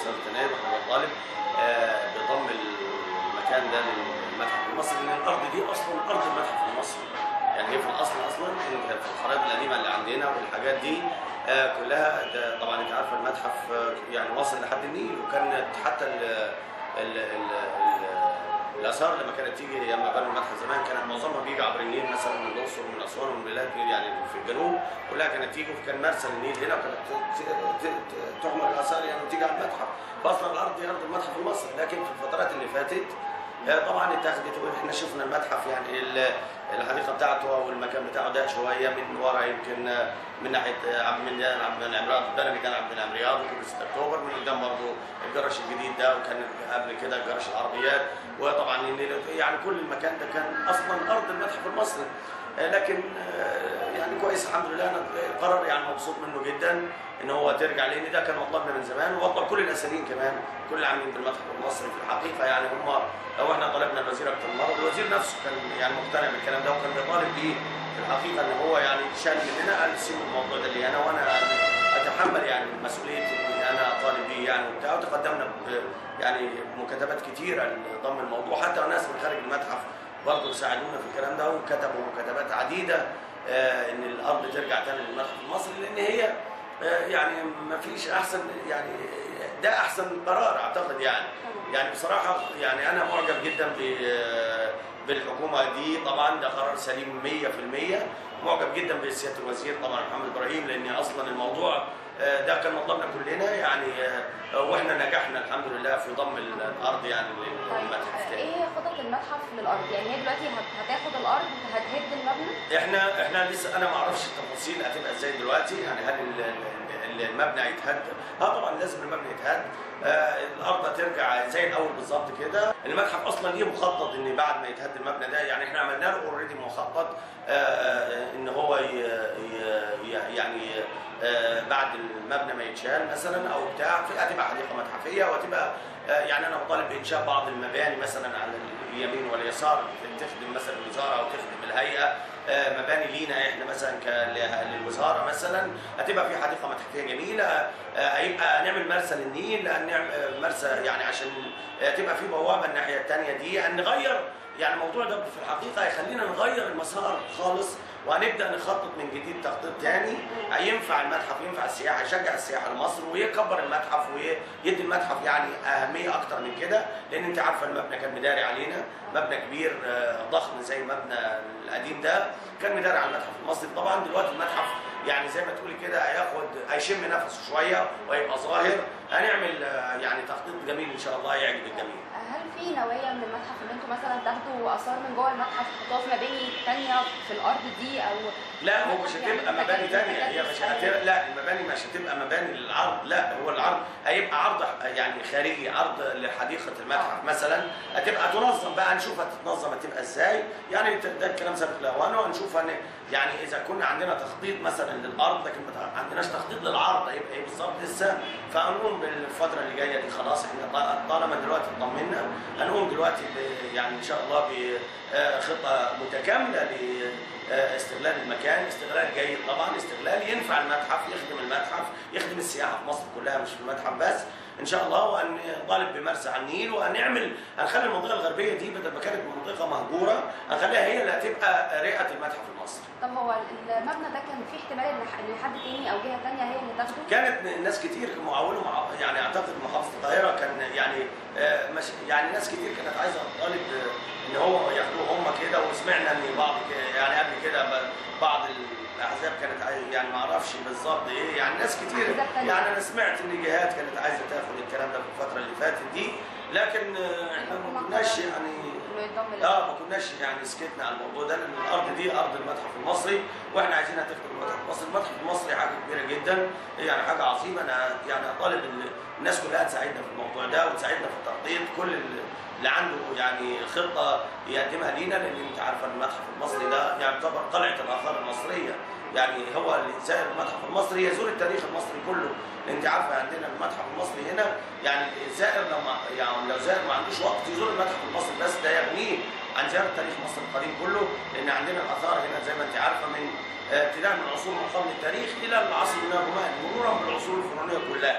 سياده النائب احنا بنطالب آه، بضم المكان ده للمتحف المصري لان الارض دي اصلا ارض المتحف المصري يعني هي في الاصل اصلا كانت في الخرائط القديمه اللي عندنا والحاجات دي آه، كلها ده طبعا انت عارفه المتحف آه، يعني واصل لحد النيل وكانت حتى ال ال ال ال الاثار لما كانت تيجي لما بنوا المتحف زمان كانت معظمها بيجي عبر النيل مثلا من الاقصر ومن اسوان ومن بلاد يعني في الجنوب كلها كانت تيجي وكان مرسى النيل هنا وكانت ت- ت- ت- تحمل الاثار يعني وتيجي على المتحف فاصلا الارض دي ارض المتحف المصري لكن في الفترات اللي فاتت آه، طبعا اتخذت واحنا شفنا المتحف يعني ال- الحديقه بتاعته او المكان بتاعه ده شويه من ورا يمكن آه، من ناحيه آه، عبد المنان عبد المنعم رياض الدربي كان عبد المنعم رياض وكوبري 6 اكتوبر من قدام برضه الجرش الجديد ده وكان قبل كده جرش العربيات وطبعا النيل- يعني كل المكان ده كان اصلا ارض المتحف المصري آه، لكن آه، يعني كويس الحمد لله انا القرار يعني مبسوط منه جدا ان هو ترجع لان ده كان مطلبنا من زمان ومطلب كل الاساليين كمان كل العاملين بالمتحف المصري في الحقيقه يعني هم لو احنا طلبنا الوزير اكتر من مره الوزير نفسه كان يعني مقتنع بالكلام ده وكان بيطالب بيه في الحقيقه ان هو يعني شال مننا قال سيبوا الموضوع ده لي انا وانا اتحمل يعني مسؤوليه اني انا اطالب بيه يعني وبتاع وتقدمنا ب- يعني مكاتبات كتيره لضم الموضوع حتى ناس من خارج المتحف برضه ساعدونا في الكلام ده وكتبوا مكاتبات عديده آه، ان الارض ترجع تاني للمتحف المصري لان هي آه، يعني ما فيش احسن يعني ده احسن قرار اعتقد يعني يعني بصراحه يعني انا معجب جدا ب- بالحكومه دي طبعا ده قرار سليم 100% معجب جدا بسياده الوزير طبعا محمد ابراهيم لان اصلا الموضوع آه، ده كان مطلبنا كلنا يعني آه، واحنا نجحنا الحمد لله في ضم الارض يعني للمتحف تاني ايه خطط المتحف للارض يعني هي دلوقتي هت- هتاخد الارض هتهد المبنى احنا احنا لسه انا ما اعرفش التفاصيل هتبقى ازاي دلوقتي يعني هل ال- ال- المبنى هيتهد؟ اه طبعا لازم المبنى يتهد آه الارض هترجع زي الاول بالظبط كده المتحف اصلا ليه مخطط ان بعد ما يتهد المبنى ده يعني احنا عملنا له اوريدي مخطط آه آه ان هو ي ي ي- يعني آه بعد المبنى ما يتشال مثلا او بتاع في هتبقى حديقه متحفيه وهتبقى آه يعني انا بطالب بانشاء بعض المباني مثلا على اليمين واليسار تخدم مثلا الوزاره او تخدم الهيئه آه، مباني لينا احنا مثلا ك- للوزاره مثلا هتبقى في حديقه متحفيه جميله آه، هيبقى نعمل مرسى للنيل نعمل آه، مرسى يعني عشان آه، تبقى في بوابه الناحيه الثانيه دي ان نغير يعني الموضوع ده في الحقيقه هيخلينا نغير المسار خالص وهنبدا نخطط من جديد تخطيط تاني هينفع المتحف ينفع السياحه يشجع السياحه لمصر ويكبر المتحف ويدي المتحف يعني اهميه اكتر من كده لان انت عارفه المبنى كان مداري علينا مبنى كبير آه، ضخم زي المبنى القديم ده كان مداري على المتحف المصري طبعا دلوقتي المتحف يعني زي ما تقولي كده هياخد هيشم نفسه شويه وهيبقى ظاهر هنعمل آه، يعني تخطيط جميل ان شاء الله يعجب الجميع هل في نوايا من المتحف ان انتم مثلا تاخدوا اثار من جوه المتحف تحطوها في مباني ثانيه في الارض دي او لا هو مش يعني هتبقى تكاتك- مباني تانية هي مش تكاتك هتبقى لا المباني مش هتبقى مباني للعرض لا هو العرض هيبقى عرض يعني خارجي عرض لحديقة المتحف مثلا هتبقى تنظم بقى نشوف هتتنظم هتبقى ازاي يعني ده الكلام سابق لاوانه هنشوف هن يعني اذا كنا عندنا تخطيط مثلا للارض لكن ما عندناش تخطيط للعرض هيبقى ايه بالظبط لسه فهنقوم بالفتره اللي جايه دي خلاص احنا طال- طالما دلوقتي اطمنا هنقوم دلوقتي ب- يعني ان شاء الله بخطه متكامله لاستغلال المكان استغلال جيد طبعا استغلال ينفع المتحف يخدم المتحف يخدم السياحه في مصر كلها مش في المتحف بس ان شاء الله وهنطالب بمرسى على النيل وهنعمل هنخلي المنطقه الغربيه دي بدل ما كانت منطقه مهجوره هنخليها هي اللي هتبقى رئه المتحف المصري طب هو المبنى ده كان فيه احتمال ان ح- ان حد تاني او جهه تانيه هي اللي تاخده كانت ناس كتير معاونه مع يعني اعتقد محافظه القاهره كان يعني آه، مش يعني ناس كتير كانت عايزه تطالب آه، ان هو ياخدوه هم كده وسمعنا ان بعض ك- يعني قبل كده ب- بعض الاحزاب كانت عاي- يعني ما اعرفش بالظبط ايه يعني ناس كتير أحزاب تانية. يعني انا سمعت ان جهات كانت عايزه تاخد الكلام ده في الفتره اللي فاتت دي لكن آه، احنا ما كناش يعني انه يتضم لل- اه ما كناش يعني سكتنا على الموضوع ده لان الارض دي ارض المتحف المصري واحنا عايزينها تخدم المتحف المصري، المتحف المصري حاجه كبيره جدا يعني حاجه عظيمه انا يعني اطالب ال- الناس كلها تساعدنا في الموضوع ده وتساعدنا في التخطيط كل ال- اللي عنده يعني خطه يقدمها لينا لان انت عارفه المتحف المصري ده يعتبر قلعه الاثار المصريه يعني هو اللي زائر المتحف المصري يزور التاريخ المصري كله انت عارفه عندنا المتحف المصري هنا يعني الزائر لو ما يعني لو زائر ما عندوش وقت يزور المتحف المصري بس ده يغنيه عن زياره تاريخ مصر القديم كله لان عندنا الاثار هنا زي ما انت عارفه من آه، ابتداء من عصور ما قبل التاريخ الى العصر من الرومان مرورا بالعصور الفرعونيه كلها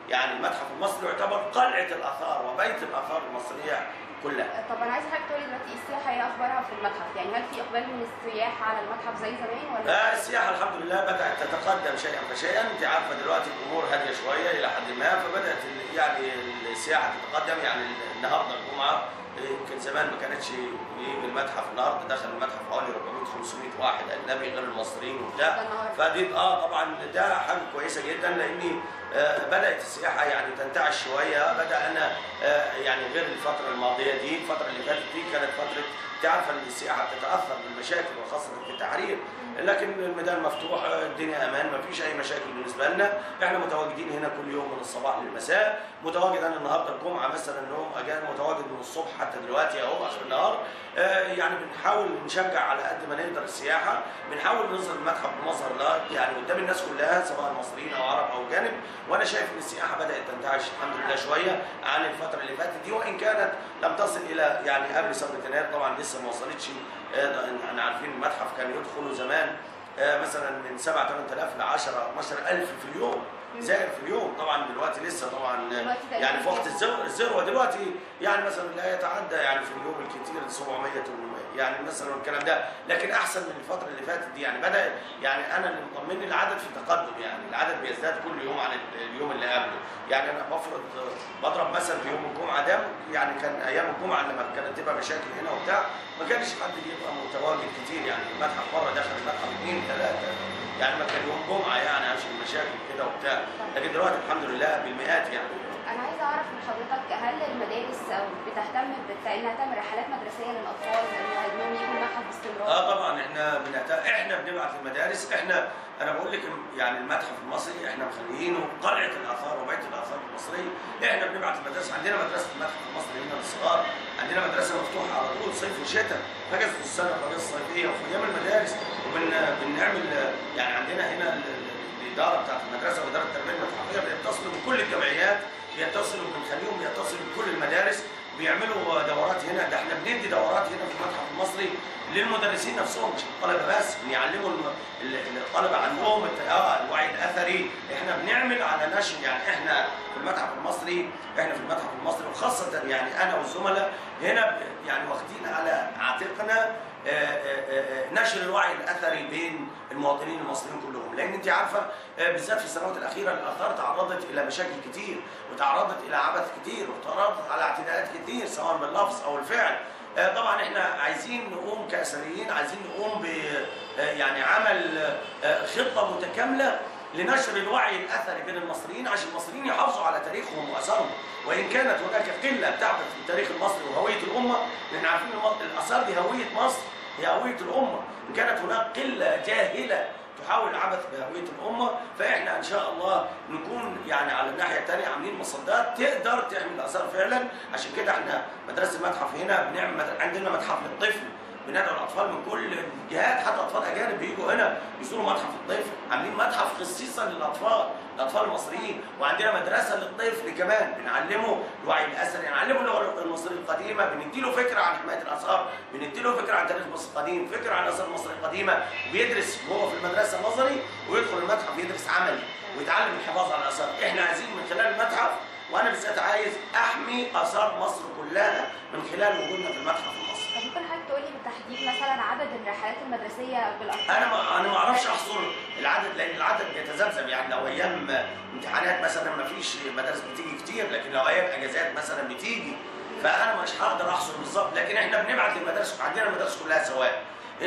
يعني المتحف المصري يعتبر قلعه الاثار وبيت الاثار المصريه كلها طب انا عايزه حضرتك تقولي دلوقتي السياحه ايه اخبارها في المتحف يعني هل في اقبال من السياح على المتحف زي زمان ولا آه، السياحه الحمد لله بدات تتقدم شيئا فشيئا انت عارفه دلوقتي الامور هاديه شويه الى حد ما فبدات ال- يعني السياحه تتقدم يعني النهارده الجمعه يمكن زمان ما كانتش يجي المتحف النهارده دخل المتحف حوالي 400 500 واحد اجنبي غير المصريين وبتاع ده النهارده فدي اه طبعا ده حاجه كويسه جدا لان آه بدات السياحه يعني تنتعش شويه بدانا آه يعني غير الفتره الماضيه دي الفتره اللي فاتت دي كانت فتره تعرف ان السياحه بتتاثر بالمشاكل وخاصه في التحرير لكن الميدان مفتوح آه، الدنيا امان ما فيش اي مشاكل بالنسبه لنا احنا متواجدين هنا كل يوم من الصباح للمساء متواجد انا النهارده الجمعه مثلا انهم اجان متواجد من الصبح حتى دلوقتي اهو اخر النهار آه، يعني بنحاول نشجع على قد ما نقدر السياحه بنحاول نظهر المتحف بمظهر لا يعني قدام الناس كلها سواء مصريين او عرب او جانب وانا شايف ان السياحه بدات تنتعش الحمد لله شويه عن الفتره اللي فاتت دي وان كانت لم تصل الى يعني قبل ثوره يناير طبعا لسه ما وصلتش آه، احنا عارفين المتحف كان يدخلوا زمان آه، مثلا من 7 8000 ل 10 12000 في اليوم زائر في اليوم طبعا دلوقتي لسه طبعا دلوقتي تقريباً يعني في وقت الذروه الذروه دلوقتي يعني مثلا لا يتعدى يعني في اليوم الكثير 700 800 يعني مثلا الكلام ده لكن احسن من الفتره اللي فاتت دي يعني بدا يعني انا اللي مطمني العدد في تقدم يعني العدد بيزداد كل يوم عن اليوم اللي قبله يعني انا بفرض بضرب مثلا في يوم الجمعه ده يعني كان ايام الجمعه لما كانت تبقى مشاكل هنا وبتاع ما كانش حد بيبقى متواجد كتير يعني المتحف مره دخل المتحف اثنين ثلاثه يعني ما كان يوم جمعه يعني عشان المشاكل كده وبتاع لكن دلوقتي الحمد لله بالمئات يعني انا عايزه اعرف من حضرتك هل المدارس أو بتهتم بت- انها تعمل رحلات مدرسيه للاطفال انهم يجوا المتحف باستمرار اه طبعا احنا بنعت... احنا بنبعت المدارس احنا انا بقول لك يعني المتحف المصري احنا مخليينه قلعه الاثار وبيت الاثار المصري احنا بنبعت المدارس عندنا مدرسه المتحف المصري هنا للصغار عندنا مدرسه مفتوحه على طول صيف وشتاء اجازه السنه واجازه الصيفيه وفي ايام المدارس وبنعمل يعني عندنا هنا ال- ال- الاداره بتاعت المدرسه واداره التربيه المتحفيه بيتصلوا بكل الجمعيات بيتصلوا بنخليهم يتصلوا بكل المدارس بيعملوا دورات هنا ده احنا بندي دورات هنا في المتحف المصري للمدرسين نفسهم مش الطلبه بس ان يعلموا الم- ال- ال- الطلبه عندهم الت- اه الوعي الاثري احنا بنعمل على نشر يعني احنا في المتحف المصري احنا في المتحف المصري وخاصه يعني انا والزملاء هنا ب- يعني واخدين على عاتقنا آه، آه، آه، نشر الوعي الاثري بين المواطنين المصريين كلهم لان انت عارفه آه، بالذات في السنوات الاخيره الاثار تعرضت الى مشاكل كتير وتعرضت الى عبث كتير وتعرضت على اعتداءات كتير سواء باللفظ او الفعل آه، طبعا احنا عايزين نقوم كاثريين عايزين نقوم ب آه، يعني عمل آه، خطه متكامله لنشر الوعي الاثري بين المصريين عشان المصريين يحافظوا على تاريخهم واثارهم وان كانت هناك قله تعبث في التاريخ المصري وهويه الامه لان عارفين الم- الاثار دي هويه مصر هي هويه الامه ان كانت هناك قله جاهله تحاول العبث بهويه الامه فاحنا ان شاء الله نكون يعني على الناحيه الثانيه عاملين مصدات تقدر تعمل اثار فعلا عشان كده احنا مدرسه المتحف هنا بنعمل مد- عندنا متحف للطفل بندعو الاطفال من كل الجهات حتى اطفال اجانب بيجوا هنا يزوروا متحف الطفل عاملين متحف خصيصا للاطفال الاطفال المصريين وعندنا مدرسه للطفل كمان بنعلمه الوعي الاثري نعلمه اللغه المصريه القديمه بنديله فكره عن حمايه الاثار بنديله فكره عن تاريخ مصر القديم فكره عن الاثار المصريه القديمه بيدرس وهو في المدرسه نظري ويدخل المتحف يدرس عملي ويتعلم الحفاظ على الاثار احنا عايزين من خلال المتحف وانا بالذات عايز احمي اثار مصر كلها من خلال وجودنا في المتحف المصري طب ممكن حضرتك تقولي بالتحديد مثلا عدد الرحلات المدرسيه بالاطفال انا ما انا ما اعرفش احصر العدد لان العدد بيتذبذب يعني لو ايام امتحانات مثلا ما فيش مدارس بتيجي كتير لكن لو ايام اجازات مثلا بتيجي فانا مش هقدر احصر بالظبط لكن احنا بنبعت للمدارس عندنا المدارس كلها سواء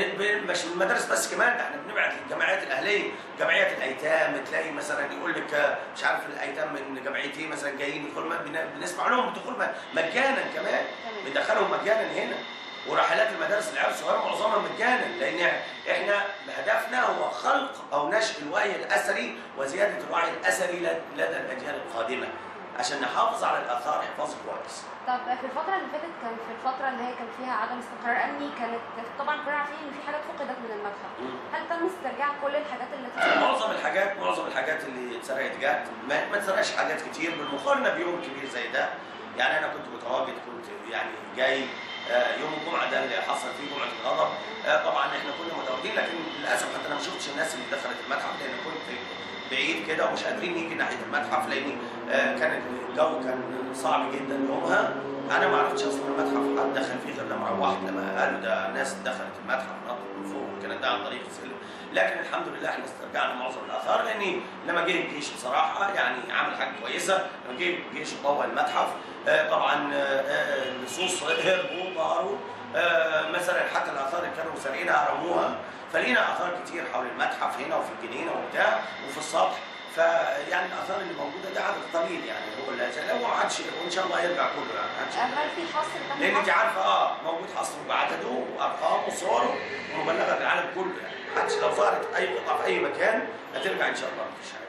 ب- مش المدارس بس كمان ده احنا بنبعت للجمعيات الاهليه جمعيات الايتام تلاقي مثلا يقول لك آه، مش عارف الايتام من جمعيه ايه مثلا جايين يدخلوا بن- بنسمع لهم الدخول م- مجانا كمان تمام. بندخلهم مجانا هنا ورحلات المدارس العيال الصغيره معظمها مجانا لان احنا هدفنا هو خلق او نشر الوعي الاثري وزياده الوعي الاثري لد- لدى الاجيال القادمه عشان نحافظ على الاثار حفاظ كويس. طب في الفترة اللي فاتت كان في الفترة اللي هي كان فيها عدم استقرار أمني كانت طبعا كلنا عارفين إن في حاجات فقدت من المتحف، هل تم استرجاع كل الحاجات اللي اتسرقت؟ معظم الحاجات معظم الحاجات اللي اتسرقت جت ما, ما اتسرقش حاجات كتير بالمقارنه بيوم كبير زي ده يعني انا كنت متواجد كنت يعني جاي آه، يوم الجمعه ده اللي حصل فيه جمعه الغضب آه، طبعا احنا كنا متواجدين لكن للاسف حتى انا ما شفتش الناس اللي دخلت المتحف لان كنت بعيد كده ومش قادرين نيجي ناحيه المتحف لان آه، كان الجو كان صعب جدا يومها انا ما عرفتش اصلا المتحف حد دخل فيه غير لما روحت لما قالوا ده ناس دخلت المتحف نطت من فوق والكلام ده عن طريق السلم لكن الحمد لله احنا استرجعنا معظم الاثار لان لما جه الجيش بصراحه يعني عمل حاجه كويسه لما جه الجيش طوى المتحف آه، طبعا آه، آه، اللصوص هربوا ظهروا آه، مثلا حتى الاثار اللي كانوا سارقينها رموها فلينا اثار كتير حول المتحف هنا وفي الجنينه وبتاع وفي السطح فيعني الاثار اللي موجوده ده عدد قليل يعني هو اللي هو ما عادش وان شاء الله يرجع كله يعني ما عادش هل في حصر تم لان انت حصر؟ عارفه اه موجود حصر بعدده وارقام وصوره ومبلغه للعالم كله يعني ما عادش لو ظهرت اي قطعه في اي مكان هترجع ان شاء الله مفيش حاجه